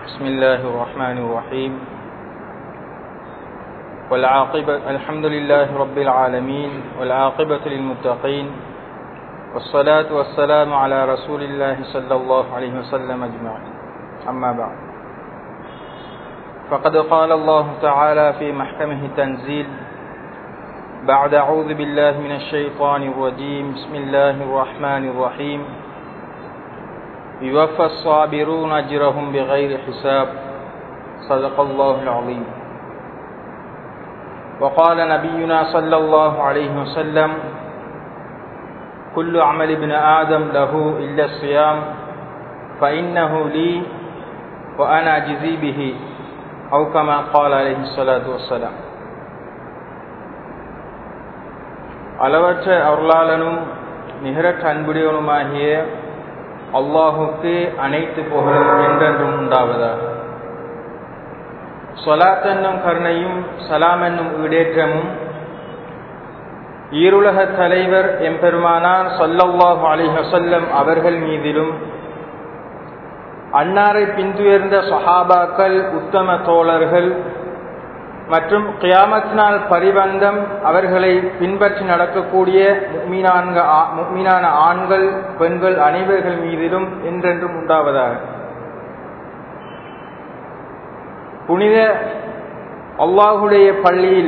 بسم الله الرحمن الرحيم والعاقبة الحمد لله رب العالمين والعاقبة للمتقين والصلاة والسلام على رسول الله صلى الله عليه وسلم أجمعين أما بعد فقد قال الله تعالى في محكمه تنزيل بعد أعوذ بالله من الشيطان الرجيم بسم الله الرحمن الرحيم يوفى الصابرون أجرهم بغير حساب صدق الله العظيم وقال نبينا صلى الله عليه وسلم كل عمل ابن آدم له إلا الصيام فإنه لي وأنا أجزي به أو كما قال عليه الصلاة والسلام அளவற்ற அருளாளனும் நிகரற்ற அன்புடையவனுமாகிய அல்லாஹுக்கு அனைத்து புகழும் என்றென்றும் உண்டாவதாக சொலாத் என்னும் கருணையும் சலாம் என்னும் ஈடேற்றமும் ஈருலக தலைவர் எம்பெருமானார் சொல்லல்லாஹு அலி வசல்லம் அவர்கள் மீதிலும் அன்னாரை பின்துயர்ந்த சஹாபாக்கள் உத்தம தோழர்கள் மற்றும் கியாமத்தினால் பரிபந்தம் அவர்களை பின்பற்றி நடக்கக்கூடிய முக்மீனான ஆண்கள் பெண்கள் அனைவர்கள் மீதிலும் என்றென்றும் உண்டாவதாக புனித அல்லாஹுடைய பள்ளியில்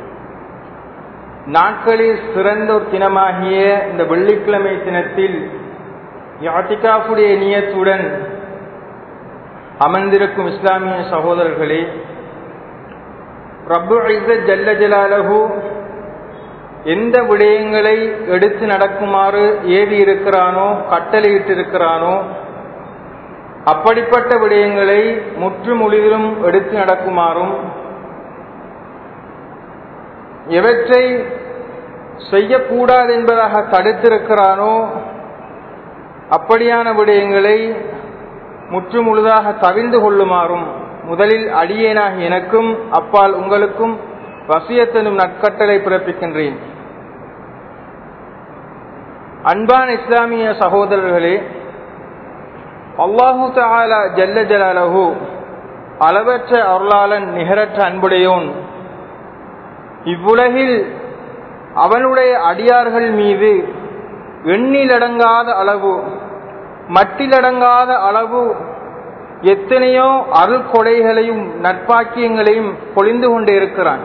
நாட்களில் சிறந்த ஒரு தினமாகிய இந்த வெள்ளிக்கிழமை தினத்தில் யாத்திகாஃபுடைய நியத்துடன் அமர்ந்திருக்கும் இஸ்லாமிய சகோதரர்களே ரப்பு ஐசத் ஜல்ல ஜலாலஹு எந்த விடயங்களை எடுத்து நடக்குமாறு ஏவி இருக்கிறானோ கட்டளையிட்டிருக்கிறானோ அப்படிப்பட்ட விடயங்களை முற்று முழுதிலும் எடுத்து நடக்குமாறும் எவற்றை செய்யக்கூடாது என்பதாக தடுத்திருக்கிறானோ அப்படியான விடயங்களை முற்று முழுதாக தவிர்ந்து கொள்ளுமாறும் முதலில் அடியேனாக எனக்கும் அப்பால் உங்களுக்கும் வசியத்தனும் நற்கட்டளை பிறப்பிக்கின்றேன் அன்பான இஸ்லாமிய சகோதரர்களே அல்லாஹு தாலா ஜல்ல ஜலாலஹு அளவற்ற அருளாளன் நிகரற்ற அன்புடையோன் இவ்வுலகில் அவனுடைய அடியார்கள் மீது எண்ணிலடங்காத அளவு மட்டிலடங்காத அளவு எத்தனையோ அருள் கொடைகளையும் நட்பாக்கியங்களையும் பொழிந்து கொண்டு இருக்கிறான்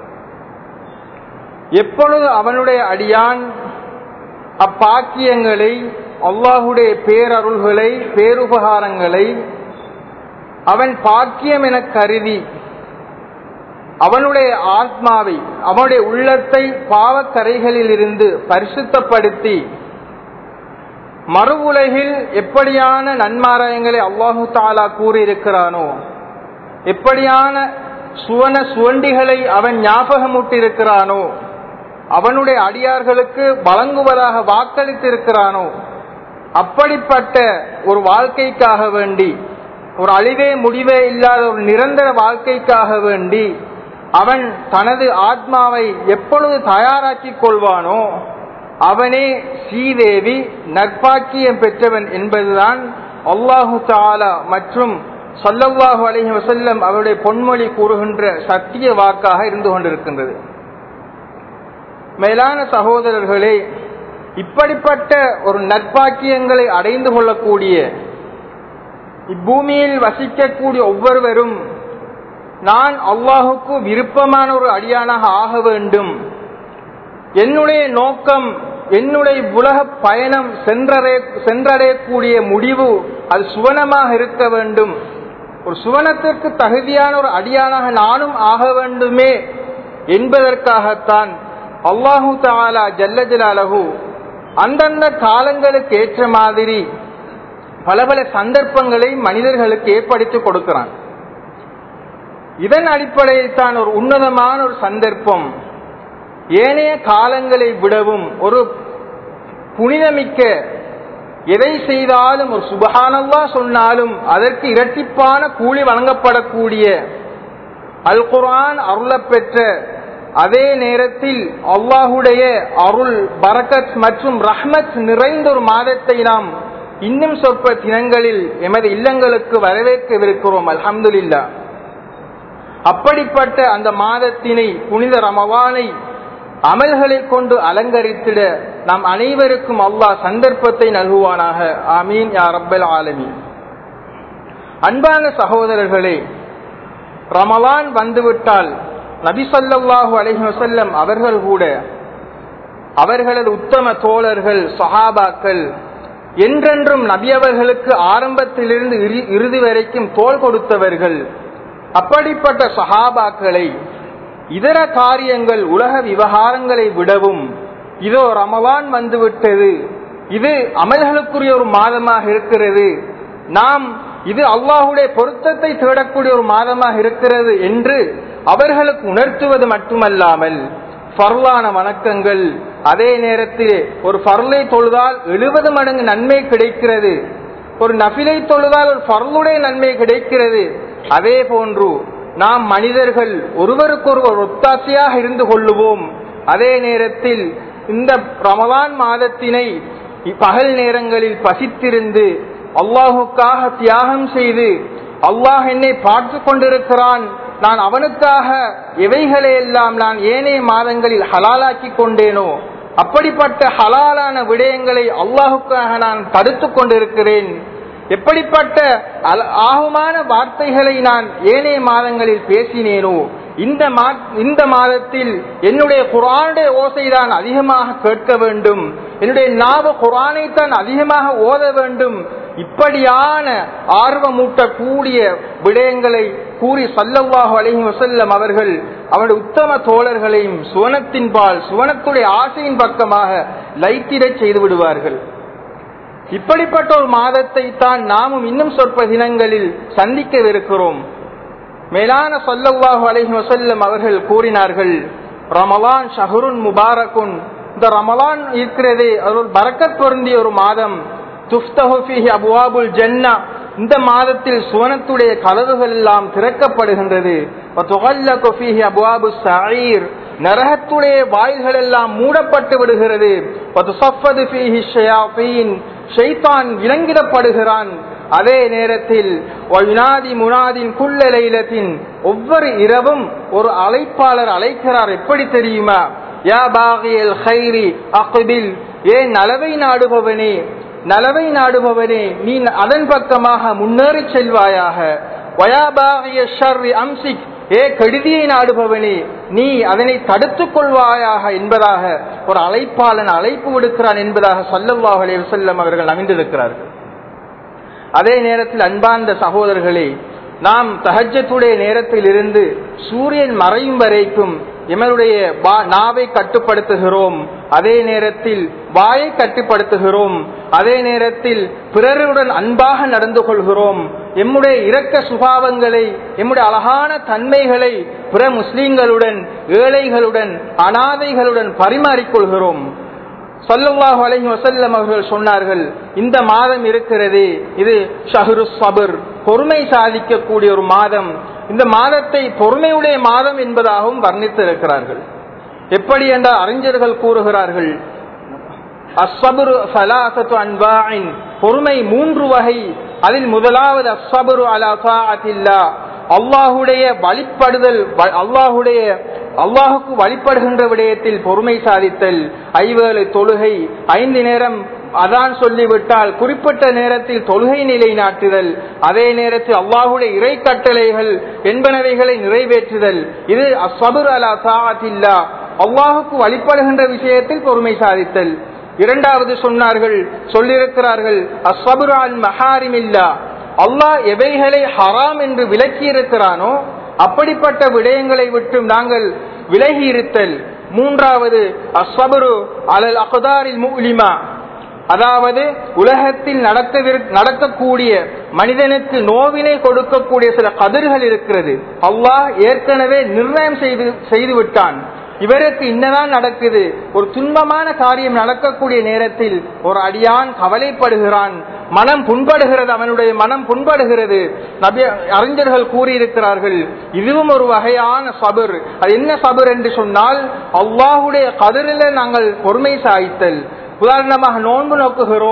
எப்பொழுது அவனுடைய அடியான் அப்பாக்கியங்களை அல்லாஹுடைய பேரருள்களை பேருபகாரங்களை அவன் பாக்கியம் என கருதி அவனுடைய ஆத்மாவை அவனுடைய உள்ளத்தை பாவக்கரைகளில் இருந்து பரிசுத்தப்படுத்தி மறு உலகில் எப்படியான நன்மாராயங்களை அல்லாஹு தாலா கூறியிருக்கிறானோ எப்படியான சுவன சுவண்டிகளை அவன் ஞாபகமூட்டிருக்கிறானோ அவனுடைய அடியார்களுக்கு வழங்குவதாக வாக்களித்திருக்கிறானோ அப்படிப்பட்ட ஒரு வாழ்க்கைக்காக வேண்டி ஒரு அழிவே முடிவே இல்லாத ஒரு நிரந்தர வாழ்க்கைக்காக வேண்டி அவன் தனது ஆத்மாவை எப்பொழுது தயாராக்கிக் கொள்வானோ அவனே ஸ்ரீதேவி நற்பாக்கியம் பெற்றவன் என்பதுதான் அல்லாஹு தாலா மற்றும் சொல்லல்லாஹு அலஹி வசல்லம் அவருடைய பொன்மொழி கூறுகின்ற சத்திய வாக்காக இருந்து கொண்டிருக்கின்றது மேலான சகோதரர்களே இப்படிப்பட்ட ஒரு நற்பாக்கியங்களை அடைந்து கொள்ளக்கூடிய இப்பூமியில் வசிக்கக்கூடிய ஒவ்வொருவரும் நான் அல்லாஹுக்கு விருப்பமான ஒரு அடியானாக ஆக வேண்டும் என்னுடைய நோக்கம் என்னுடைய உலக பயணம் சென்றடைய சென்றடையக்கூடிய முடிவு அது சுவனமாக இருக்க வேண்டும் ஒரு சுவனத்திற்கு தகுதியான ஒரு அடியானாக நானும் ஆக வேண்டுமே என்பதற்காகத்தான் அல்லாஹு தாலா ஜல்ல ஜலாலஹு அந்தந்த காலங்களுக்கு ஏற்ற மாதிரி பல பல சந்தர்ப்பங்களை மனிதர்களுக்கு ஏற்படுத்தி கொடுக்கிறான் இதன் அடிப்படையில் தான் ஒரு உன்னதமான ஒரு சந்தர்ப்பம் ஏனைய காலங்களை விடவும் ஒரு புனிதமிக்க எதை செய்தாலும் ஒரு சுபகானவா சொன்னாலும் அதற்கு இரட்டிப்பான கூலி வழங்கப்படக்கூடிய அல் குரான் அருள பெற்ற அதே நேரத்தில் அல்லாஹுடைய அருள் பரக்கத் மற்றும் ரஹ்மத் நிறைந்த ஒரு மாதத்தை நாம் இன்னும் சொற்ப தினங்களில் எமது இல்லங்களுக்கு வரவேற்கவிருக்கிறோம் அல்ஹம்துலில்லா அப்படிப்பட்ட அந்த மாதத்தினை புனித ரமவானை அமல்களை கொண்டு அலங்கரித்திட நாம் அனைவருக்கும் அல்லாஹ் சந்தர்ப்பத்தை நல்குவானாக ஆமீன் யா ரப்பல் ஆலமீன் அன்பான சகோதரர்களே ரமலான் வந்துவிட்டால் நபி ஸல்லல்லாஹு அலைஹி வஸல்லம் அவர்கள் கூட அவர்களது உத்தம தோழர்கள் சஹாபாக்கள் என்றென்றும் நபி அவர்களுக்கு ஆரம்பத்திலிருந்து இறு- இறுதி வரைக்கும் தோள் கொடுத்தவர்கள் அப்படிப்பட்ட சஹாபாக்களை இதர காரியங்கள் உலக விவகாரங்களை விடவும் இதோ ரமலான் வந்துவிட்டது இது அமல்களுக்குரிய ஒரு மாதமாக இருக்கிறது நாம் இது அல்லாஹுடைய பொருத்தத்தை தேடக்கூடிய ஒரு மாதமாக இருக்கிறது என்று அவர்களுக்கு உணர்த்துவது மட்டுமல்லாமல் ஃபர்லான வணக்கங்கள் அதே நேரத்தில் ஒரு ஃபர்லை தொழுதால் எழுபது மடங்கு நன்மை கிடைக்கிறது ஒரு நபிலை தொழுதால் ஒரு ஃபர்லுடைய நன்மை கிடைக்கிறது அதே போன்று நாம் மனிதர்கள் ஒருவருக்கொருவர் ஒத்தாசையாக இருந்து கொள்ளுவோம் அதே நேரத்தில் இந்த ரமலான் மாதத்தினை பகல் நேரங்களில் பசித்திருந்து அல்லாஹுக்காக தியாகம் செய்து அல்லாஹ் என்னை பார்த்து கொண்டிருக்கிறான் நான் அவனுக்காக எவைகளை எல்லாம் நான் ஏனைய மாதங்களில் ஹலாலாக்கி கொண்டேனோ அப்படிப்பட்ட ஹலாலான விடயங்களை அல்லாஹுக்காக நான் தடுத்து கொண்டிருக்கிறேன் எப்படிப்பட்ட அல- ஆகுமான வார்த்தைகளை நான் ஏனைய மாதங்களில் பேசினேனோ இந்த மா- இந்த மாதத்தில் என்னுடைய குரானுடைய ஓசைதான் அதிகமாக கேட்க வேண்டும் என்னுடைய நாவ குரானை தான் அதிகமாக ஓத வேண்டும் இப்படியான ஆர்வமூட்டக்கூடிய விடயங்களை கூறி சல்லல்லாஹு அலைஹி வஸல்லம் அவர்கள் அவருடைய உத்தம தோழர்களையும் சுவனத்தின்பால் சுவனத்துடைய ஆசையின் பக்கமாக லைத்திடச் செய்து விடுவார்கள் இப்படிப்பட்ட ஒரு மாதத்தை தான் நாமும் இன்னும் சொற்ப தினங்களில் சந்திக்கவிருக்கிறோம் மேலான சொல்லல்லாஹு அலைஹி வஸல்லம் அவர்கள் கூறினார்கள் ரமலான் ஷஹருன் முபாரக்குன் இந்த ரமலான் இருக்கிறதே அது ஒரு பரக்கத் பொருந்திய ஒரு மாதம் துஃப்தஹு ஃபீஹி அபுவாபுல் ஜன்னா இந்த மாதத்தில் சுவனத்துடைய கதவுகள் எல்லாம் திறக்கப்படுகின்றது வதுகல்லகு ஃபீஹி அபுவாபுஸ் ஸஈர் நரகத்துடைய வாயில்கள் எல்லாம் மூடப்பட்டு விடுகிறது வதுஸஃபது ஃபீஹி ஷயாத்தீன் ஷைத்தான் விலங்கிடப்படுகிறான் அதே நேரத்தில் ஒயுனாதி முனாதின் குள்ளலைலத்தின் ஒவ்வொரு இரவும் ஒரு அழைப்பாளர் அழைக்கிறார் எப்படி தெரியுமா யா பாகியல் ஹைரி அக்பில் ஏன் நலவை நாடுபவனே நலவை நாடுபவனே நீ அதன் பக்கமாக முன்னேறி செல்வாயாக வயாபாகிய ஷர்ரி அம்சிக் ஏ கெடுதியை நாடுபவனே நீ அதனை தடுத்துக் கொள்வாயாக என்பதாக ஒரு அழைப்பாளன் அழைப்பு விடுக்கிறான் என்பதாக சல்லல்லாஹு அலைஹி வஸல்லம் அவர்கள் அமைந்திருக்கிறார்கள் அதே நேரத்தில் அன்பார்ந்த சகோதரர்களே நாம் தஹஜத்துடைய நேரத்தில் இருந்து சூரியன் மறையும் வரைக்கும் எமனுடைய வா- நாவை கட்டுப்படுத்துகிறோம் அதே நேரத்தில் வாயை கட்டுப்படுத்துகிறோம் அதே நேரத்தில் பிறருடன் அன்பாக நடந்து கொள்கிறோம் எம்முடைய இரக்க சுபாவங்களை எம்முடைய அழகான தன்மைகளை பிற முஸ்லிம்களுடன் ஏழைகளுடன் அனாதைகளுடன் பரிமாறிக்கொள்கிறோம் சல்லல்லாஹு அலைஹி வஸல்லம் அவர்கள் சொன்னார்கள் இந்த மாதம் இருக்கிறதே இது ஷஹ்ரு சபர் பொறுமை சாதிக்கக்கூடிய ஒரு மாதம் இந்த மாதத்தை பொறுமையுடைய மாதம் என்பதாகவும் வர்ணித்திருக்கிறார்கள் எப்படி என்றால் அறிஞர்கள் கூறுகிறார்கள் அஸ்ஸபுரு சலாசத்து அன்பாயின் பொறுமை மூன்று வகை அதில் முதலாவது அஸ்ஸபுரு அலா சாஅத்தில்லா அல்லாஹுடைய வழிபடுதல் வ- அல்லாஹுடைய அல்லாஹுக்கு வழிபடுகின்ற விடயத்தில் பொறுமை சாதித்தல் ஐவேளை தொழுகை ஐந்து நேரம் அதான் சொல்லிவிட்டால் குறிப்பிட்ட நேரத்தில் தொழுகை நிலைநாட்டுதல் அதே நேரத்தில் அல்லாஹுடைய இறை கட்டளைகள் என்பனவைகளை நிறைவேற்றுதல் இது அஸ்ஸபுர் அலா சாஅத்தில்லா அல்லாஹுக்கு வழிபடுகின்ற விஷயத்தில் பொறுமை சாதித்தல் இரண்டாவது சொன்னார்கள் சொல்லியிருக்கிறார்கள் அஸ்ஸபுர் அல் மஹாரிமில்லா அல்லாஹ் எவைகளை ஹராம் என்று விலக்கி இருக்கிறானோ அப்படிப்பட்ட விடயங்களை விட்டு நாங்கள் விலகி இருத்தல் மூன்றாவது அஸ்ஸபுரு அலல் அகதாரில் முலிமா அதாவது உலகத்தில் நடக்கவிரு- நடக்கக்கூடிய மனிதனுக்கு நோவினை கொடுக்கக்கூடிய சில கதிர்கள் இருக்கிறது அல்லாஹ் ஏற்கனவே நிர்ணயம் செய்து செய்து விட்டான் இவருக்கு இன்னதான் நடக்குது ஒரு துன்பமான காரியம் நடக்கக்கூடிய நேரத்தில் ஒரு அடியான் கவலைப்படுகிறான் மனம் புண்படுகிறது அவனுடைய மனம் புண்படுகிறது நபி அறிஞர்கள் கூறியிருக்கிறார்கள் இதுவும் ஒரு வகையான சபர் அது என்ன சபர் என்று சொன்னால் அல்லாஹுடைய கதிரில நாங்கள் பொறுமை சாய்த்தல் உதாரணமாக நோன்பு நோக்குகிறோம்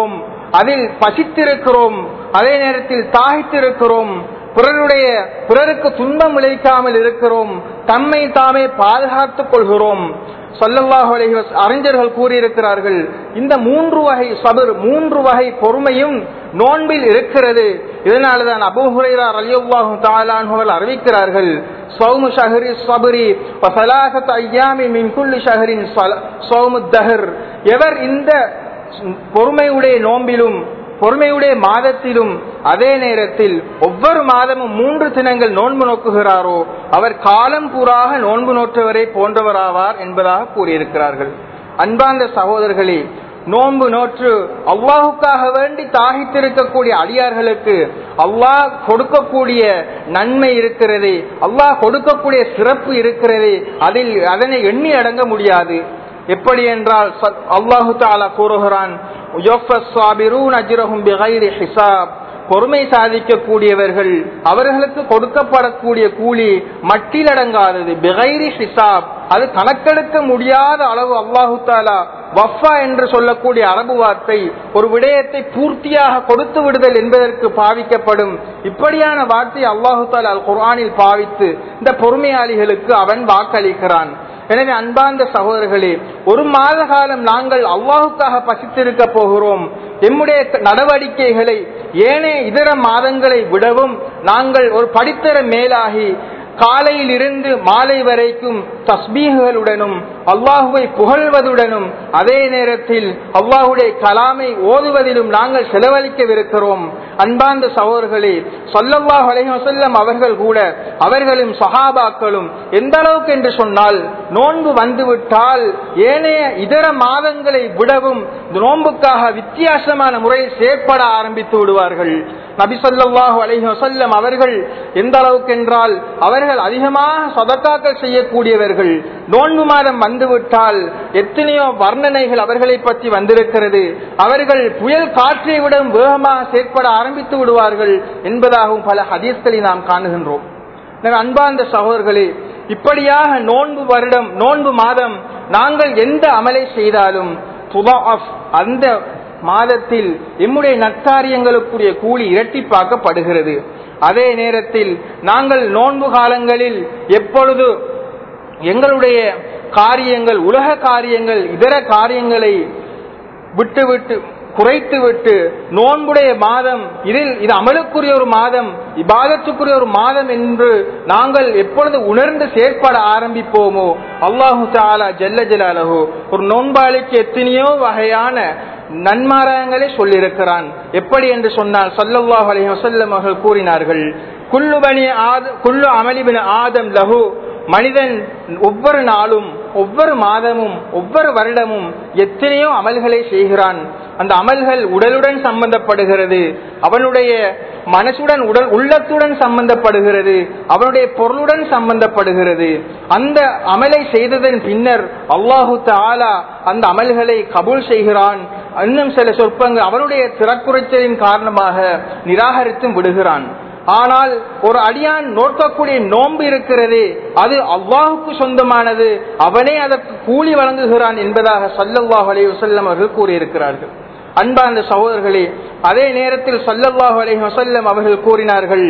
அதில் பசித்திருக்கிறோம் அதே நேரத்தில் தாகித்திருக்கிறோம் பிறருடைய பிறருக்கு துன்பம் விளைவிக்காமல் இருக்கிறோம் தம்மை தாமே பாதுகாத்துக் கொள்கிறோம் சொல்லல்லாஹு அலைஹி வஸ- அறிஞர்கள் கூறியிருக்கிறார்கள் இந்த மூன்று வகை சபர் மூன்று வகை பொறுமையும் நோன்பில் இருக்கிறது இதனால்தான் அபூ ஹுரைரா ரலியல்லாஹு தஆலா அன்ஹு அவர்கள் அறிவிக்கிறார்கள் சௌமு ஷஹரி சபரி வசலாசத் ஐயாமி மின் குல்லி ஷஹரின் சௌமு தஹர் எவர் இந்த பொறுமையுடைய நோம்பிலும் பொறுமையுடைய மாதத்திலும் அதே நேரத்தில் ஒவ்வொரு மாதமும் மூன்று தினங்கள் நோன்பு நோக்குகிறாரோ அவர் காலம் பூராக நோன்பு நோற்றவரை போன்றவராவார் என்பதாக கூறியிருக்கிறார்கள் அன்பார்ந்த சகோதரர்களே நோன்பு நோற்று அல்லாஹுக்காக வேண்டி தாகித்திருக்கக்கூடிய அடியார்களுக்கு அல்லாஹ் கொடுக்கக்கூடிய நன்மை இருக்கிறது அல்லாஹ் கொடுக்கக்கூடிய சிறப்பு இருக்கிறது அதில் அதனை எண்ணி அடங்க முடியாது எப்படி என்றால் ச- அல்லாஹு தாலா கூறுகிறான் "யுவஃபஸ் ஸாபிரூன அஜ்ரஹும் பிகைரி ஹிசாப்." பொறுமை சாதிக்கக்கூடியவர்கள் அவர்களுக்கு கொடுக்கப்படக்கூடிய கூலி மட்டிலடங்காதது பிகைரி ஹிசாப் அது கணக்கெடுக்க முடியாத அளவு அல்லாஹு தாலா வஃபா என்று சொல்லக்கூடிய அரபு வார்த்தை ஒரு விடயத்தை பூர்த்தியாக கொடுத்து விடுதல் என்பதற்கு பாவிக்கப்படும் இப்படியான வார்த்தை அல்லாஹு தாலா அல் குர்ஆனில் பாவித்து இந்த பொறுமையாளிகளுக்கு அவன் வாக்களிக்கிறான் எனவே அன்பார்ந்த சகோதரர்களே ஒரு மாத காலம் நாங்கள் அல்லாஹுக்காக பசித்திருக்க போகிறோம் எம்முடைய நடவடிக்கைகளை ஏனைய இதர மாதங்களை விடவும் நாங்கள் ஒரு படித்தர மேலாகி காலையில் இருந்து மாலை வரைக்கும் தஸ்பீகளுடனும் அல்லாஹுவை புகழ்வதுடனும் அதே நேரத்தில் அல்லாஹுடைய கலாமை ஓதுவதிலும் நாங்கள் செலவழிக்கவிருக்கிறோம் அன்பார்ந்த சகோதரர்களே சொல்லல்லாஹ் அலைஹி வஸல்லம் அவர்கள் கூட அவர்களும் சஹாபாக்களும் எந்த அளவுக்கு என்று சொன்னால் நோன்பு வந்துவிட்டால் ஏனைய இதர மாதங்களை விடவும் இந்த நோன்புக்காக வித்தியாசமான முறையில் செயற்பட ஆரம்பித்து விடுவார்கள் நபி ஸல்லல்லாஹு அலைஹி வஸல்லம் அவர்கள் எந்த அளவுக்கு என்றால் அவர்கள் அதிகமாக சதக்காக்கள் செய்யக்கூடியவர்கள் நோன்பு மாதம் வந்துவிட்டால் எத்தனையோ வர்ணனைகள் அவர்களை பற்றி வந்திருக்கிறது அவர்கள் புயல் காற்றை விட வேகமாக செயற்பட ஆரம்பித்து விடுவார்கள் என்பதாகவும் பல ஹதீஸ்களை நாம் காணுகின்றோம் எனவே அன்பார்ந்த சகோதரர்களே இப்படியாக நோன்பு வருடம் நோன்பு மாதம் நாங்கள் எந்த அமலை செய்தாலும் துதாஃப் அந்த மாதத்தில் எம்முடைய நற்காரியங்களுக்குரிய கூலி இரட்டிப்பாக்கப்படுகிறது அதே நேரத்தில் நாங்கள் நோன்பு காலங்களில் எப்பொழுது எங்களுடைய காரியங்கள் உலக காரியங்கள் இதர காரியங்களை விட்டுவிட்டு குறைத்து விட்டு நோன்புடைய மாதம் இதில் இது அமலுக்குரிய ஒரு மாதம் இபாதத்துக்குரிய ஒரு மாதம் என்று நாங்கள் எப்பொழுது உணர்ந்து செயற்பட ஆரம்பிப்போமோ அல்லாஹு தாலா ஜல்ல ஜலாலஹோ ஒரு நோன்பாளிக்கு எத்தனையோ வகையான நன்மாராயங்களை சொல்லியிருக்கிறான் எப்படி என்று சொன்னால் சல்லல்லாஹு அலைஹி வஸல்லம் அவர்கள் கூறினார்கள் குல்லு பனி ஆத குல்லு அமலிபின் ஆதம் லஹு மனிதன் ஒவ்வொரு நாளும் ஒவ்வொரு மாதமும் ஒவ்வொரு வருடமும் எத்தனையோ அமல்களை செய்கிறான் அந்த அமல்கள் உடலுடன் சம்பந்தப்படுகிறது அவனுடைய மனசுடன் உடல் உள்ளத்துடன் சம்பந்தப்படுகிறது அவனுடைய பொருளுடன் சம்பந்தப்படுகிறது அந்த அமலை செய்ததன் பின்னர் அல்லாஹு தாலா அந்த அமல்களை கபூல் செய்கிறான் இன்னும் சில சொற்பங்கள் அவனுடைய திறக்குறைச்சலின் காரணமாக நிராகரித்தும் விடுகிறான் ஆனால் ஒரு அடியான் நோக்கக்கூடிய நோன்பு இருக்கிறது அது அல்லாஹுக்கு சொந்தமானது அவனே அதற்கு கூலி வழங்குகிறான் என்பதாக சல்லல்லாஹு அலைஹி வஸல்லம் அவர்கள் கூறியிருக்கிறார்கள் அன்பார்ந்த சகோதரர்களே அதே நேரத்தில் சல்லல்லாஹு அலைஹி வஸல்லம் அவர்கள் கூறினார்கள்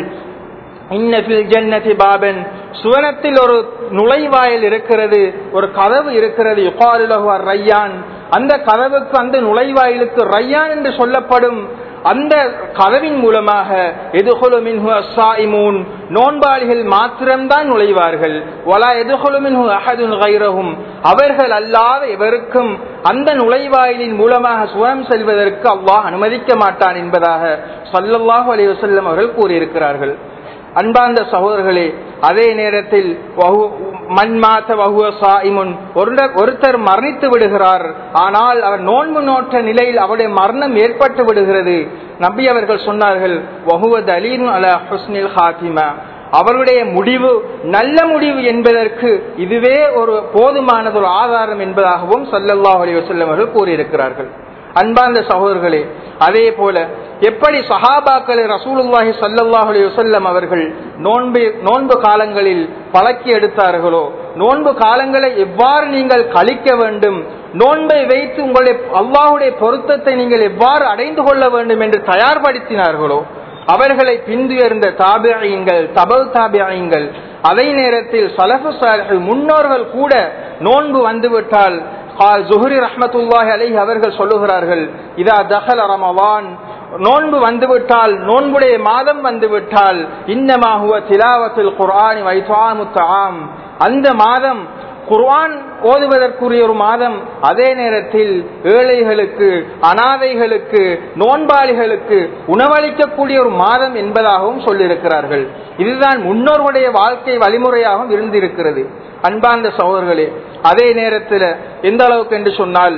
இன்னபில் ஜன்னதி பாபன் சுவனத்தில் ஒரு நுழைவாயில் இருக்கிறது ஒரு கதவு இருக்கிறது யுகாலுலகு ரையான் அந்த கதவுக்கு அந்த நுழைவாயிலுக்கு ரையான் என்று சொல்லப்படும் அந்த கதவின் மூலமாக எதுகொலு மின்ஹு அஸ்ஸாயிமூன் நோன்பாளிகள் மாத்திரம்தான் நுழைவார்கள் வலா எதுகொலு மின்ஹு அஹதுன் கைரஹும் அவர்கள் அல்லாத எவருக்கும் அந்த நுழைவாயிலின் மூலமாக சுவனம் செல்வதற்கு அல்லாஹ் அனுமதிக்க மாட்டான் என்பதாக சல்லல்லாஹு அலைஹி வஸல்லம் அவர்கள் கூறியிருக்கிறார்கள் அன்பார்ந்த சகோதரர்களே அதே நேரத்தில் மண்மாத்த வகுவ சாயிமுன் ஒருத்தர் மரணித்து விடுகிறார் ஆனால் அவர் நோன்பு நோற்ற நிலையில் அவருடைய மரணம் ஏற்பட்டு விடுகிறது நபி அவர்கள் சொன்னார்கள் வகுவ தலீன் அல ஹுஸ்னில் ஹாத்திமா அவருடைய முடிவு நல்ல முடிவு என்பதற்கு இதுவே ஒரு போதுமானது ஒரு ஆதாரம் என்பதாகவும் சல்லல்லாஹ் அலி வசல்லம் அவர்கள் கூறியிருக்கிறார்கள் அன்பார்ந்த சகோதரர்களே அதே போல எப்படி சஹாபாக்களை ரசூலுல்லாஹி சல்லல்லாஹு அலைஹி வஸல்லம் அவர்கள் நோன்பு நோன்பு காலங்களில் பழக்கி எடுத்தார்களோ நோன்பு காலங்களை எவ்வாறு நீங்கள் கழிக்க வேண்டும் நோன்பை வைத்து உங்களுடைய அல்லாஹுடைய பொருத்தத்தை நீங்கள் எவ்வாறு அடைந்து கொள்ள வேண்டும் என்று தயார்படுத்தினார்களோ அவர்களை பின்துயர்ந்த தாபியங்கள் தபல் தாபியங்கள் அதே நேரத்தில் சலஃபு சாலிஹ் முன்னோர்கள் கூட நோன்பு வந்துவிட்டால் ஜுஹரி ரஹமத்துல்லாஹி அலைஹி அவர்கள் சொல்லுகிறார்கள் இதா தஹல ரமவான் நோன்பு வந்துவிட்டால் நோன்புடைய மாதம் வந்துவிட்டால் இன்னமாகுவ திலாவத்தில் குர்ஆனி வைத்வாமு தாம் அந்த மாதம் குர்ஆன் ஓதுவதற்குரிய ஒரு மாதம் அதே நேரத்தில் ஏழைகளுக்கு அனாதைகளுக்கு நோன்பாளிகளுக்கு உணவளிக்கக்கூடிய ஒரு மாதம் என்பதாகவும் சொல்லியிருக்கிறார்கள் இதுதான் முன்னோர்களுடைய வாழ்க்கை வழிமுறையாகவும் இருந்திருக்கிறது அன்பார்ந்த சகோதரர்களே அதே நேரத்தில் எந்த அளவுக்கு என்று சொன்னால்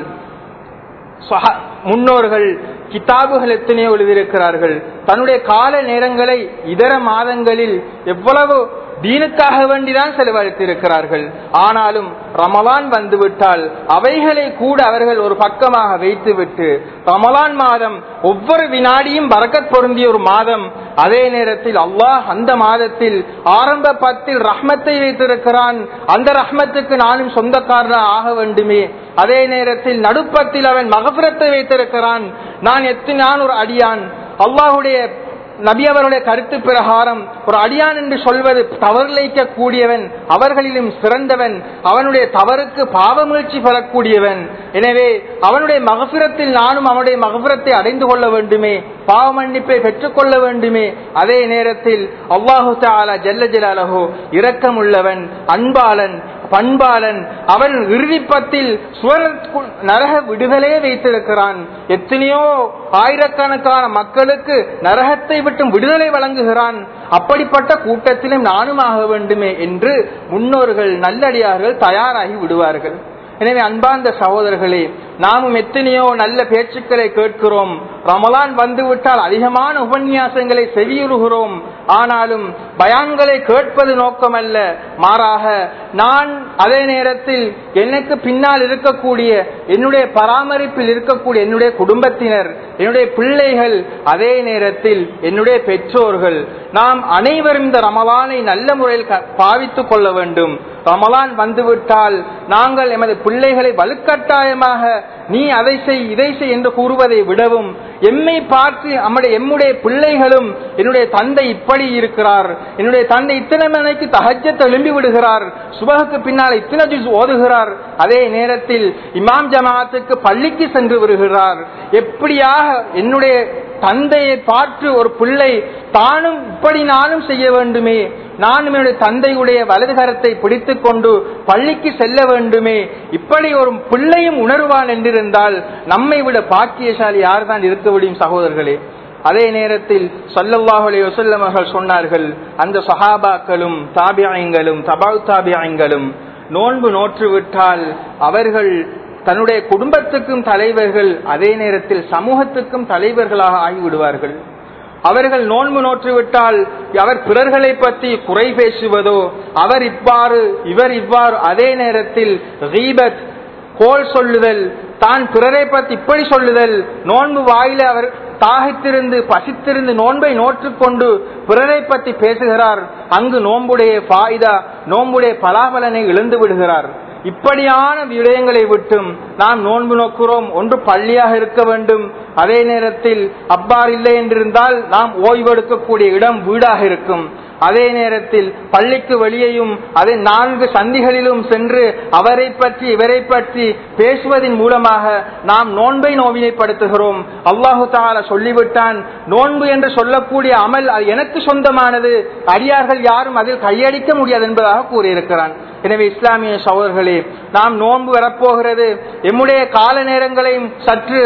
முன்னோர்கள் கிதாபுகள் எத்தனையோ எழுதியிருக்கிறார்கள் தன்னுடைய கால நேரங்களை இதர மாதங்களில் எவ்வளவு தீனுக்காக வேண்டிதான் செலவழித்திருக்கிறார்கள் ஆனாலும் ரமலான் வந்துவிட்டால் அவைகளை கூட அவர்கள் ஒரு பக்கமாக வைத்துவிட்டு ரமலான் மாதம் ஒவ்வொரு வினாடியும் பறக்கத் பொருந்திய ஒரு மாதம் அதே நேரத்தில் அல்லாஹ் அந்த மாதத்தில் ஆரம்ப பத்தில் ரஹ்மத்தை வைத்திருக்கிறான் அந்த ரஹ்மத்துக்கு நானும் சொந்தக்காரனா ஆக வேண்டுமே அதே நேரத்தில் நடுப்பத்தில் அவன் மகபுரத்தை வைத்திருக்கிறான் நான் எத்தனை நான் ஒரு அடியான் அல்லாஹுடைய நபி அவருடைய கருத்து பிரகாரம் ஒரு அடியான் என்று சொல்வது தவறிழைக்க கூடியவன் அவர்களிலும் சிறந்தவன் அவனுடைய தவறுக்கு பாவமீழ்ச்சி பெறக்கூடியவன் எனவே அவனுடைய மகபிரத்தில் நானும் அவனுடைய மகபிரத்தை அடைந்து கொள்ள வேண்டுமே பாவ மன்னிப்பை பெற்றுக் கொள்ள வேண்டுமே அதே நேரத்தில் அல்லாஹு தாலா ஜல்ல ஜலாலஹோ இரக்கமுள்ளவன் அன்பாளன் பண்பாளன் அவன் இறுதிப்பத்தில் சுவரத்துக்குள் நரக விடுதலே வைத்திருக்கிறான் எத்தனையோ ஆயிரக்கணக்கான மக்களுக்கு நரகத்தை விட்டும் விடுதலை வழங்குகிறான் அப்படிப்பட்ட கூட்டத்திலும் நானும் ஆக வேண்டுமே என்று முன்னோர்கள் நல்லடியார்கள் தயாராகி விடுவார்கள் எனவே அன்பார்ந்த சகோதரர்களே நாமும் எத்தனையோ நல்ல பேச்சுக்களை கேட்கிறோம் ரமலான் வந்துவிட்டால் அதிகமான உபன்யாசங்களை செவியுறுகிறோம் ஆனாலும் பயான்களை கேட்பது நோக்கமல்ல மாறாக நான் அதே நேரத்தில் எனக்கு பின்னால் இருக்கக்கூடிய என்னுடைய பராமரிப்பில் இருக்கக்கூடிய என்னுடைய குடும்பத்தினர் என்னுடைய பிள்ளைகள் அதே நேரத்தில் என்னுடைய பெற்றோர்கள் நாம் அனைவரும் இந்த ரமலானை நல்ல முறையில் பாவித்துக் கொள்ள வேண்டும் ரமலான் வந்துவிட்டால் நாங்கள் எமது பிள்ளைகளை வலுக்கட்டாயமாக நீ அதை செய் இதை செய் என்று கூறுவதை விடவும் எம்மை பார்த்து நம்முடைய எம்முடைய பிள்ளைகளும் என்னுடைய தந்தை இப்படி இருக்கிறார் என்னுடைய தந்தை இத்தனை மணிக்கு தகஜத்தை எழும்பி விடுகிறார் சுபகுக்கு பின்னால் இத்தனை ஜூஸ் ஓதுகிறார் அதே நேரத்தில் இமாம் ஜமாத்துக்கு பள்ளிக்கு சென்று வருகிறார் எப்படியாக என்னுடைய தந்தையை பார்த்து ஒரு பிள்ளை தானும் இப்படி நானும் செய்ய வேண்டுமே நானும் என்னுடைய தந்தையுடைய வலது கரத்தை பிடித்துக் கொண்டு பள்ளிக்கு செல்ல வேண்டுமே இப்படி ஒரு பிள்ளையும் உணர்வான் என்றிருந்தால் நம்மை விட பாக்கியசாலி யார் தான் இருக்க முடியும் சகோதரர்களே அதே நேரத்தில் சல்லல்லாஹு அலைஹி வஸல்லம் அவர்கள் சொன்னார்கள் அந்த சஹாபாக்களும் தாபியங்களும் தபால் தாபியங்களும் நோன்பு நோற்று விட்டால் அவர்கள் தன்னுடைய குடும்பத்துக்கும் தலைவர்கள் அதே நேரத்தில் சமூகத்துக்கும் தலைவர்களாக ஆகிவிடுவார்கள் அவர்கள் நோன்பு நோற்றுவிட்டால் அவர் பிறர்களை பற்றி குறை பேசுவதோ அவர் இவ்வாறு இவர் இவ்வாறு அதே நேரத்தில் ரீபத் கோல் சொல்லுதல் தான் பிறரை பற்றி இப்படி சொல்லுதல் நோன்பு வாயில அவர் தாகித்திருந்து பசித்திருந்து நோன்பை நோற்றுக்கொண்டு பிறரை பற்றி பேசுகிறார் அங்கு நோன்புடைய பாய்தா நோன்புடைய பலாபலனை இழந்து விடுகிறார் இப்படியான விடயங்களை விட்டும் நாம் நோன்பு நோக்கிறோம் ஒன்று பள்ளியாக இருக்க வேண்டும் அதே நேரத்தில் அவ்வாறு இல்லை என்றிருந்தால் நாம் ஓய்வெடுக்கக்கூடிய இடம் வீடாக இருக்கும் அதே நேரத்தில் பள்ளிக்கு வெளியேயும் அதே நான்கு சந்திகளிலும் சென்று அவரை பற்றி இவரை பற்றி பேசுவதன் மூலமாக நாம் நோன்பை நோவினைப்படுத்துகிறோம் அல்லாஹு தாலா சொல்லிவிட்டான் நோன்பு என்று சொல்லக்கூடிய அமல் அது எனக்கு சொந்தமானது அடியார்கள் யாரும் அதில் கையடிக்க முடியாது என்பதாக கூறியிருக்கிறான் எனவே இஸ்லாமிய சகோதரர்களே நாம் நோன்பு வரப்போகிறது எம்முடைய கால நேரங்களையும் சற்று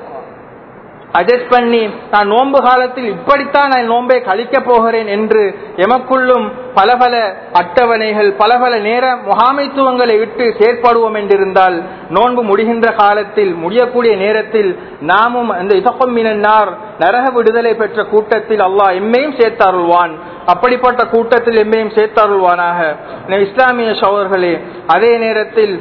அட்ஜஸ்ட் பண்ணி நான் நோன்பு காலத்தில் இப்படித்தான் நான் நோன்பை கழிக்க போகிறேன் என்று எமக்குள்ளும் பல பல அட்டவணைகள் பல பல நேர முகாமைத்துவங்களை விட்டு செயற்படுவோம் என்றிருந்தால் நோன்பு முடிகின்ற காலத்தில் முடியக்கூடிய நேரத்தில் நாமும் அந்த இதகமினார் நரக விடுதலை பெற்ற கூட்டத்தில் அல்லாஹ் எம்மையும் சேர்த்தருள்வான் அப்படிப்பட்ட கூட்டத்தில் எம்மையும் சேர்த்தருள்வானாக இஸ்லாமிய சோழர்களே அதே நேரத்தில்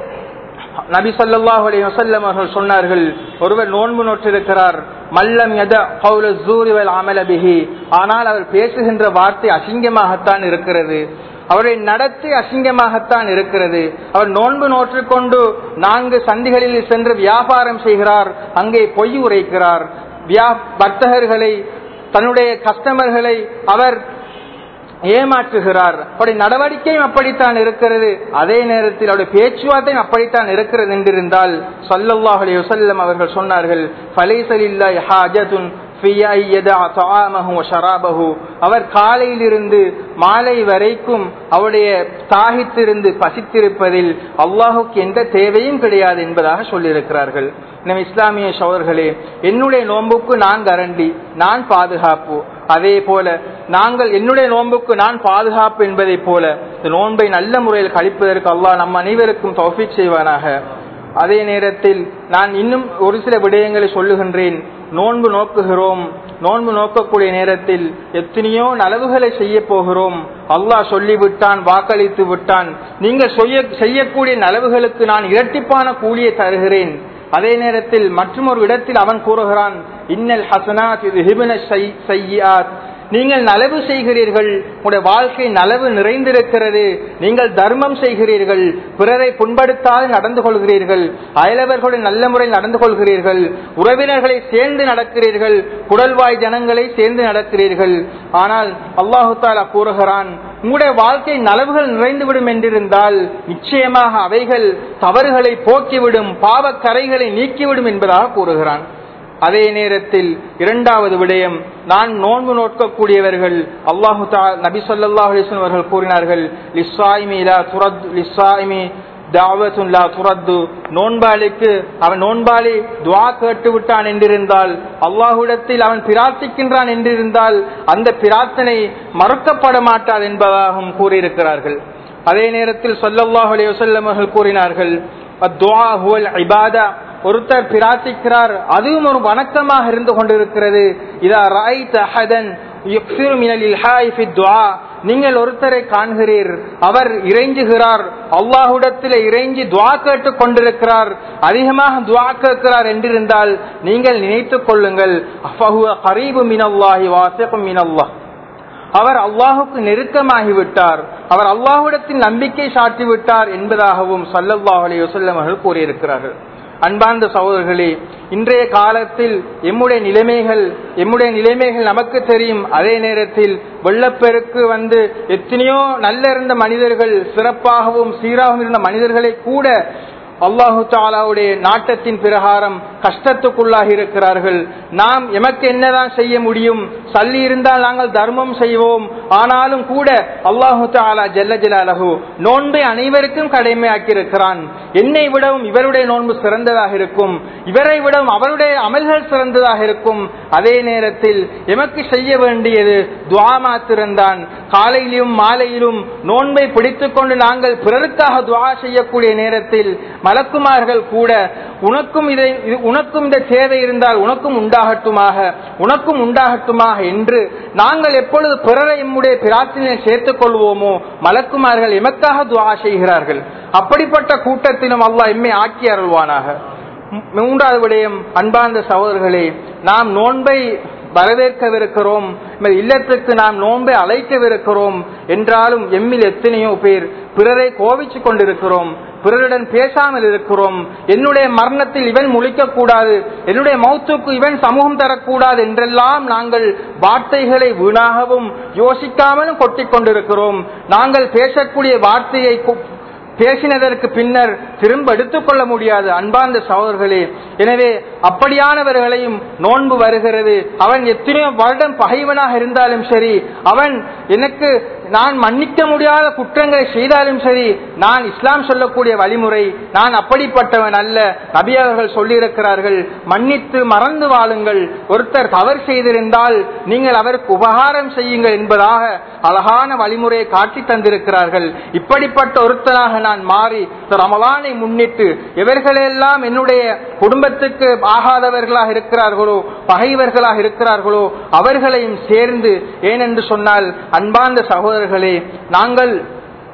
நபி சொல்லாஹ் அலி வசல்லம் அவர்கள் சொன்னார்கள் ஒருவர் நோன்பு நோற்றிருக்கிறார் மல்லம் எத கவுல ஜூரிவல் அமலபிஹி ஆனால் அவர் பேசுகின்ற வார்த்தை அசிங்கமாகத்தான் இருக்கிறது அவருடைய நடத்தை அசிங்கமாகத்தான் இருக்கிறது அவர் நோன்பு நோற்றுக்கொண்டு நான்கு சந்திகளில் சென்று வியாபாரம் செய்கிறார் அங்கே பொய் உரைக்கிறார் வர்த்தகர்களை தன்னுடைய கஸ்டமர்களை அவர் ஏமாற்றுகிறார் அவருடைய நடவடிக்கையும் அப்படித்தான் இருக்கிறது அதே நேரத்தில் அவருடைய பேச்சுவார்த்தையும் அப்படித்தான் இருக்கிறது என்றிருந்தால் சல்லல்லாஹ் அலைஹி வஸல்லம் அவர்கள் சொன்னார்கள் ஃபலைசலில்லாஹி ஹாஜத்துன் அவர் காலையிலிருந்து மாலை வரைக்கும் அவருடைய தாகித்திருந்து பசித்திருப்பதில் அல்லாஹுக்கு எந்த தேவையும் கிடையாது என்பதாக சொல்லியிருக்கிறார்கள் நம் இஸ்லாமிய சோழர்களே என்னுடைய நோன்புக்கு நான் கரண்டி நான் பாதுகாப்பு அதே போல நாங்கள் என்னுடைய நோன்புக்கு நான் பாதுகாப்பு என்பதை போல இந்த நோன்பை நல்ல முறையில் கழிப்பதற்கு அல்லாஹ் நம் அனைவருக்கும் தௌஃபிக் செய்வானாக அதே நேரத்தில் நான் இன்னும் ஒரு சில விடயங்களை சொல்லுகின்றேன் நோன்பு நோக்குகிறோம் நோன்பு நோக்கக்கூடிய நேரத்தில் எத்தனையோ நலவுகளை செய்ய போகிறோம் அல்லாஹ் சொல்லிவிட்டான் வாக்களித்து விட்டான் நீங்கள் செய்யக்கூடிய நலவுகளுக்கு நான் இரட்டிப்பான கூலியை தருகிறேன் அதே நேரத்தில் மற்றொரு இடத்தில் அவன் கூறுகிறான் இன்னல் ஹசனாத் நீங்கள் நலவு செய்கிறீர்கள் உங்களுடைய வாழ்க்கை நலவு நிறைந்திருக்கிறது நீங்கள் தர்மம் செய்கிறீர்கள் பிறரை புண்படுத்தாது நடந்து கொள்கிறீர்கள் அயலவர்களுடைய நல்ல முறையில் நடந்து கொள்கிறீர்கள் உறவினர்களை சேர்ந்து நடக்கிறீர்கள் குடல்வாய் ஜனங்களை சேர்ந்து நடக்கிறீர்கள் ஆனால் அல்லாஹு தாலா கூறுகிறான் உங்களுடைய வாழ்க்கை நலவுகள் நிறைந்துவிடும் என்றிருந்தால் நிச்சயமாக அவைகள் தவறுகளை போக்கிவிடும் பாவக்கரைகளை நீக்கிவிடும் என்பதாக கூறுகிறான் அதே நேரத்தில் இரண்டாவது விடயம் நான் நோன்பு நோக்கக்கூடியவர்கள் அல்லாஹு நபி சொல்லாஹ் அவர்கள் கூறினார்கள் நோன்பாளிக்கு அவன் நோன்பாளி துவா கேட்டு விட்டான் என்றிருந்தால் அல்லாஹுடத்தில் அவன் பிரார்த்திக்கின்றான் என்றிருந்தால் அந்த பிரார்த்தனை மறுக்கப்பட மாட்டாது என்பதாகவும் கூறியிருக்கிறார்கள் அதே நேரத்தில் சொல்லல்லாஹ் அலைய அவர்கள் கூறினார்கள் ஒருத்தர் பிரார்த்திக்கிறார் அதுவும் ஒரு வணக்கமாக இருந்து கொண்டிருக்கிறது இதா ராய் தஹதன் நீங்கள் ஒருத்தரை காண்கிறீர் அவர் இறைஞ்சுகிறார் அல்லாஹுடத்தில் இறைஞ்சி துவா கேட்டுக் கொண்டிருக்கிறார் அதிகமாக துவா கேட்கிறார் என்றிருந்தால் நீங்கள் நினைத்துக் கொள்ளுங்கள் கரீபு மினல்லாஹி வாசகம் மினல்லாஹ் அவர் அல்லாஹுக்கு நெருக்கமாகிவிட்டார் அவர் அல்லாஹுடத்தில் நம்பிக்கை சாட்டிவிட்டார் என்பதாகவும் சல்லல்லாஹ் அலி வசல்லம் அவர்கள் கூறியிருக்கிறார்கள் அன்பார்ந்த சகோதரர்களே இன்றைய காலத்தில் எம்முடைய நிலைமைகள் எம்முடைய நிலைமைகள் நமக்கு தெரியும் அதே நேரத்தில் வெள்ளப்பெருக்கு வந்து எத்தனையோ நல்ல இருந்த மனிதர்கள் சிறப்பாகவும் சீராகவும் இருந்த மனிதர்களை கூட அல்லாஹு தாலாவுடைய நாட்டத்தின் பிரகாரம் கஷ்டத்துக்குள்ளாகி இருக்கிறார்கள் நாம் எமக்கு என்னதான் செய்ய முடியும் சல்லி இருந்தால் நாங்கள் தர்மம் செய்வோம் ஆனாலும் கூட அல்லாஹு தாலா ஜல்ல ஜலாலஹு நோன்பை அனைவருக்கும் கடமையாக்கி இருக்கிறான் என்னை விடவும் இவருடைய நோன்பு சிறந்ததாக இருக்கும் இவரை விடவும் அவருடைய அமல்கள் சிறந்ததாக இருக்கும் அதே நேரத்தில் எமக்கு செய்ய வேண்டியது துவா மாத்திருந்தான் காலையிலும் மாலையிலும் நோன்பை பிடித்துக் கொண்டு நாங்கள் பிறருக்காக துவா செய்யக்கூடிய நேரத்தில் மலக்குமார்கள் கூட உனக்கும் இதை உனக்கும் இந்த தேவை இருந்தால் உனக்கும் உண்டாகட்டுமாக உனக்கும் உண்டாகட்டுமாக என்று நாங்கள் எப்பொழுது பிறரை எம்முடைய பிரார்த்தனையை சேர்த்துக் கொள்வோமோ மலக்குமார்கள் எமக்காக துவா செய்கிறார்கள் அப்படிப்பட்ட கூட்டத்திலும் அல்லாஹ் எம்மை ஆக்கி அருள்வானாக மூன்றாவது விடயம் அன்பார்ந்த சகோதரர்களே நாம் நோன்பை வரவேற்கவிருக்கிறோம் இல்லத்துக்கு நாம் நோன்பை அழைக்கவிருக்கிறோம் என்றாலும் எம்மில் எத்தனையோ பேர் பிறரை கோவிச்சு கொண்டிருக்கிறோம் பிறருடன் பேசாமல் இருக்கிறோம் என்னுடைய மரணத்தில் இவன் முழிக்க கூடாது என்னுடைய மௌத்துக்கு இவன் சமூகம் தரக்கூடாது என்றெல்லாம் நாங்கள் வார்த்தைகளை வீணாகவும் யோசிக்காமலும் கொட்டிக் கொண்டிருக்கிறோம் நாங்கள் பேசக்கூடிய வார்த்தையை பேசினதற்கு பின்னர் திரும்ப எடுத்துக்கொள்ள முடியாது அன்பார்ந்த சகோதரர்களே எனவே அப்படியானவர்களையும் நோன்பு வருகிறது அவன் எத்தனையோ வருடம் பகைவனாக இருந்தாலும் சரி அவன் எனக்கு நான் மன்னிக்க முடியாத குற்றங்களை செய்தாலும் சரி நான் இஸ்லாம் சொல்லக்கூடிய வழிமுறை நான் அப்படிப்பட்டவன் அல்ல நபி அவர்கள் சொல்லியிருக்கிறார்கள் மன்னித்து மறந்து வாழுங்கள் ஒருத்தர் தவறு செய்திருந்தால் நீங்கள் அவருக்கு உபகாரம் செய்யுங்கள் என்பதாக அழகான வழிமுறையை காட்டி தந்திருக்கிறார்கள் இப்படிப்பட்ட ஒருத்தராக நான் மாறி ரமலானை முன்னிட்டு எவர்களெல்லாம் என்னுடைய குடும்பத்துக்கு ஆகாதவர்களாக இருக்கிறார்களோ பகைவர்களாக இருக்கிறார்களோ அவர்களையும் சேர்ந்து ஏனென்று சொன்னால் அன்பார்ந்த சகோதரர்களே நாங்கள்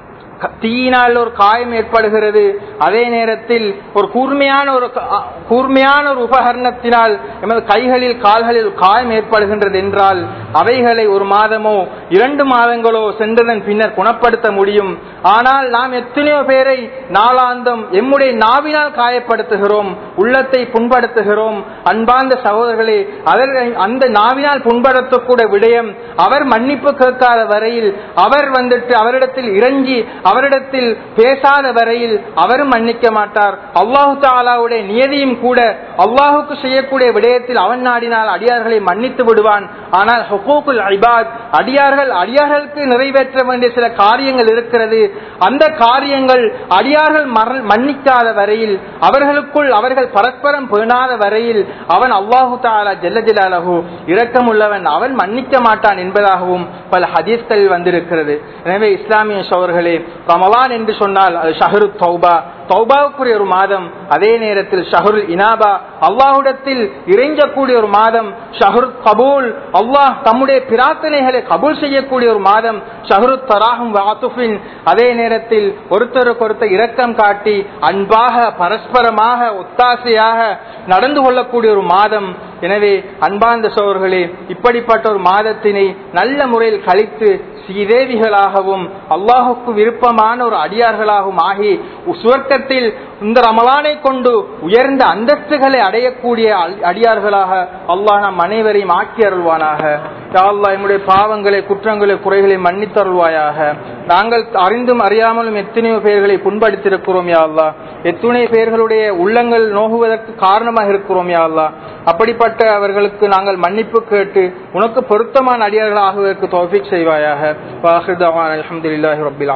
தீயினால் ஒரு காயம் ஏற்படுகிறது அதே நேரத்தில் ஒரு கூர்மையான ஒரு கூர்மையான ஒரு உபகரணத்தினால் எமது கைகளில் கால்களில் காயம் ஏற்படுகின்றது என்றால் அவைகளை ஒரு மாதமோ இரண்டு மாதங்களோ சென்றதன் பின்னர் குணப்படுத்த முடியும் ஆனால் நாம் எத்தனையோ பேரை நாளாந்தம் எம்முடைய நாவினால் காயப்படுத்துகிறோம் உள்ளத்தை புண்படுத்துகிறோம் அன்பார்ந்த சகோதரர்களே அதற்கு அந்த நாவினால் புண்படுத்தக்கூடிய விடயம் அவர் மன்னிப்பு கேட்காத வரையில் அவர் வந்துட்டு அவரிடத்தில் இறங்கி அவரிடத்தில் பேசாத வரையில் அவரும் மன்னிக்க மாட்டார் அல்லாஹு தாலாவுடைய நியதியும் கூட அல்லாஹுக்கு செய்யக்கூடிய விடயத்தில் அவன் நாடினால் அடியார்களை மன்னித்து விடுவான் ஆனால் ஹுகூக்குல் ஐபாத் அடியார்கள் அடியார்களுக்கு நிறைவேற்ற வேண்டிய சில காரியங்கள் இருக்கிறது அந்த காரியங்கள் அடியார்கள் மன்னிக்காத வரையில் அவர்களுக்குள் அவர்கள் பரஸ்பரம் பேணாத வரையில் அவன் அல்லாஹு தாலா ஜெல்ல ஜலாலஹு இரக்கமுள்ளவன் அவன் மன்னிக்க மாட்டான் என்பதாகவும் பல ஹதீஸ்கள் வந்திருக்கிறது எனவே இஸ்லாமிய சோர்களே ரமலான் என்று சொன்னால் அது ஷஹரு தௌபா தௌபாவுக்குரிய ஒரு மாதம் அதே நேரத்தில் ஷஹருல் இனாபா அல்லாஹுடத்தில் இறைஞ்சக்கூடிய ஒரு மாதம் ஷஹரு கபூல் அல்லாஹ் தம்முடைய பிரார்த்தனைகளை கபூல் செய்யக்கூடிய ஒரு மாதம் ஷஹரு தராகும் வாத்துஃபின் அதே நேரத்தில் ஒருத்தருக்கு ஒருத்தர் இரக்கம் காட்டி அன்பாக பரஸ்பரமாக ஒத்தாசையாக நடந்து கொள்ளக்கூடிய ஒரு மாதம் எனவே அன்பார்ந்த சோழர்களே இப்படிப்பட்ட ஒரு மாதத்தினை நல்ல முறையில் கழித்து சீதேவிகளாகவும் அல்லாஹுக்கு விருப்பமான ஒரு அடியார்களாகவும் ஆகி சுவர்க்கத்தில் இந்த ரமலானை கொண்டு உயர்ந்த அந்தஸ்துகளை அடையக்கூடிய அடியார்களாக அல்லாஹ் நம் அனைவரையும் ஆக்கி அருள்வானாக அல்லா என்னுடைய பாவங்களை குற்றங்களை குறைகளை மன்னித்தருள்வாயாக நாங்கள் அறிந்தும் அறியாமலும் எத்தனையோ பேர்களை புண்படுத்திருக்கிறோம் யா அல்லா எத்தனை பேர்களுடைய உள்ளங்கள் நோகுவதற்கு காரணமாக இருக்கிறோம் யா அல்லா அப்படிப்பட்ட அவர்களுக்கு நாங்கள் மன்னிப்பு கேட்டு உனக்கு பொருத்தமான அடியார்கள் ஆகுவதற்கு தோஃபிக் செய்வாயாக அலமதுல்லாஹி ரபில்